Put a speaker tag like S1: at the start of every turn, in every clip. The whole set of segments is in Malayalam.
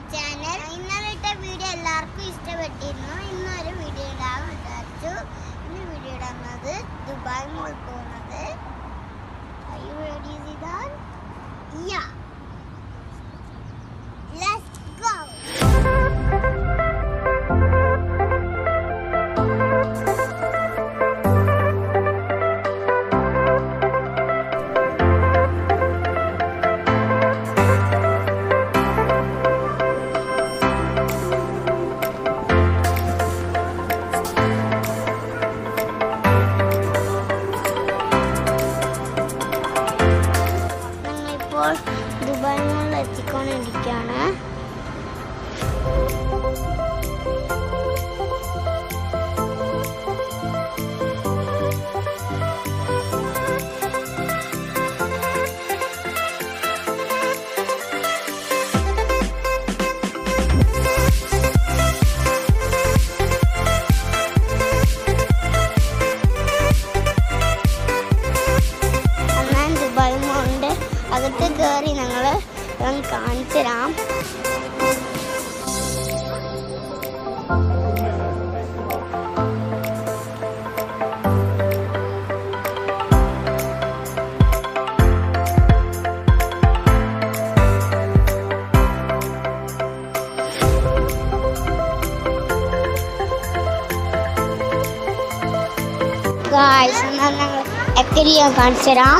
S1: ചാനൽ ഇന്നലെ ഇട്ട വീഡിയോ എല്ലാവർക്കും ഇഷ്ടപ്പെട്ടിരുന്നു ഇന്നൊരു വീഡിയോ ഇടാൻ വിചാരിച്ചു ഇന്ന് വീഡിയോ ഇടുന്നത് ദുബായ് മോൾ പോകുന്നത് Are you ready, Zidane? Yeah. Let's go. ഞങ്ങളിപ്പോൾ ദുബായ് മോളിൽ എത്തിക്കൊണ്ടിരിക്കുകയാണ് എന്നാൽ ദുബായ് മോളിൻ്റെ അകത്ത് കയറി ഞങ്ങൾ കാണിച്ചു തരാം ഗായ്സ് എന്നാൽ ഞങ്ങൾ എക്കരിയ കാണിച്ചു തരാം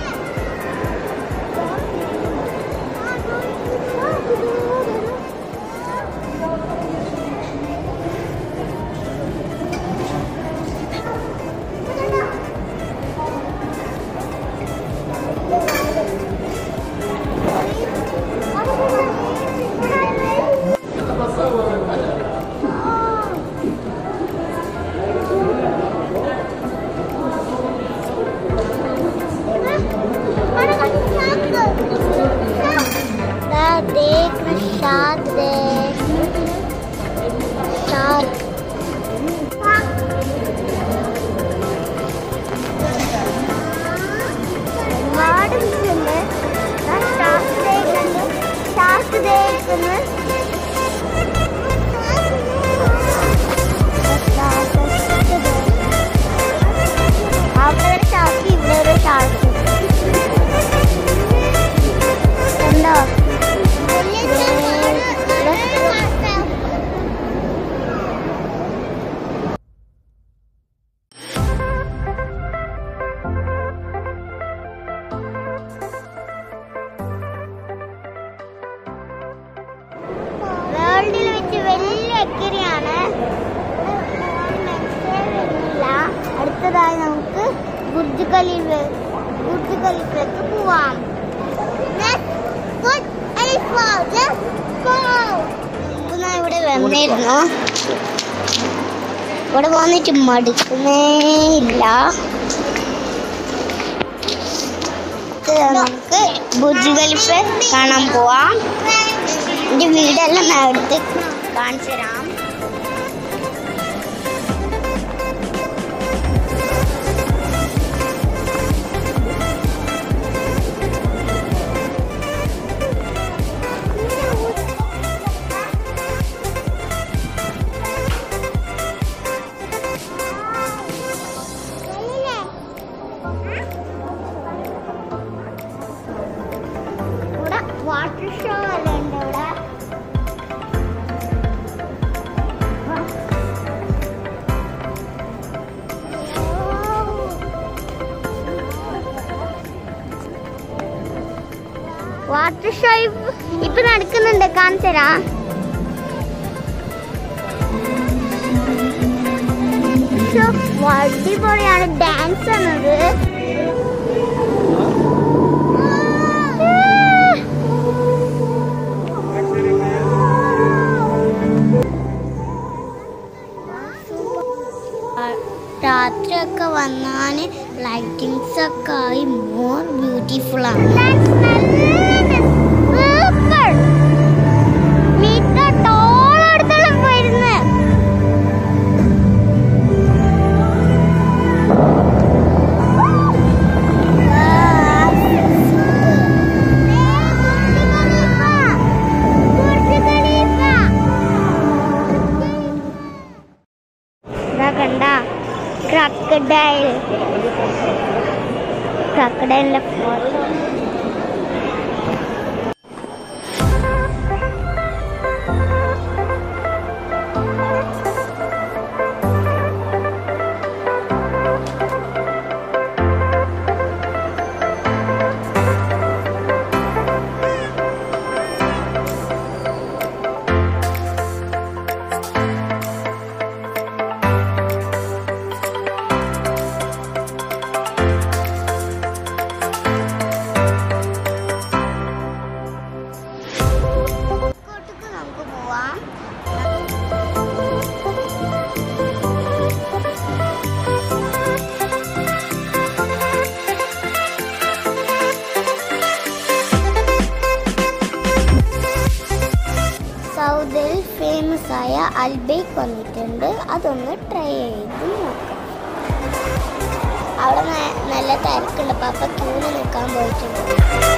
S1: देख शाद देख शाद ഒരുപാട് മീനുണ്ട് ഷാർക്ക് ദേക്കുണ്ട് ഷാർക്ക് ദേക്കുന്നു അവിടെ ഒരു ഷാർക്ക് ഇവിടെ ഒരു ഷാർക്ക് ഉണ്ടോ വേൾഡിൽ വെച്ച് വലിയ എക്കരിയാണ് വരുന്നില്ല അടുത്തതായി നമുക്ക് ബുർജ് ഖലീഫ ബുർജ് ഖലീഫയ്ക്ക് പോവാം ഞാൻ ഇവിടെ വന്നിരുന്നു ഇവിടെ വന്നിട്ട് മടുക്കുന്നേ ഇല്ല ഇത് നമുക്ക് ബുർജ് ഖലീഫ കാണാൻ പോവാം എന്റെ വീടെല്ലാം ഞാൻ എടുത്ത് കാണിച്ചു തരാം ഇവിടെ വാട്ടർ ഷോ എല്ലാം ഉണ്ട് ഇവിടെ വാട്ടർ ഷോ ഇപ്പൊ നടക്കുന്നുണ്ട് കാണിച്ചു തരാം ഷോ അടിപൊളിയാണ് ഡാൻസ് എന്നത് രാത്രിയൊക്കെ വന്നാൽ ലൈറ്റിങ്സ് ഒക്കെ ആയി മോർ ബ്യൂട്ടിഫുൾ ആണ് വരുന്നത് ക്രൊക്കഡൈൽ ക്രൊക്കഡൈലിന്റെ ഫോട്ടോ കോട്ടക്ക് നമുക്ക് പോവാം സൗദിയിൽ ഫേമസ് ആയ അൽബേക്ക് വന്നിട്ടുണ്ട് അതൊന്ന് ട്രൈ ചെയ്ത് നോക്കാം അവിടെ ന- നല്ല തിരക്കുണ്ട് പാപ്പ ക്യൂവിൽ നിൽക്കാൻ പോയിട്ടുണ്ട്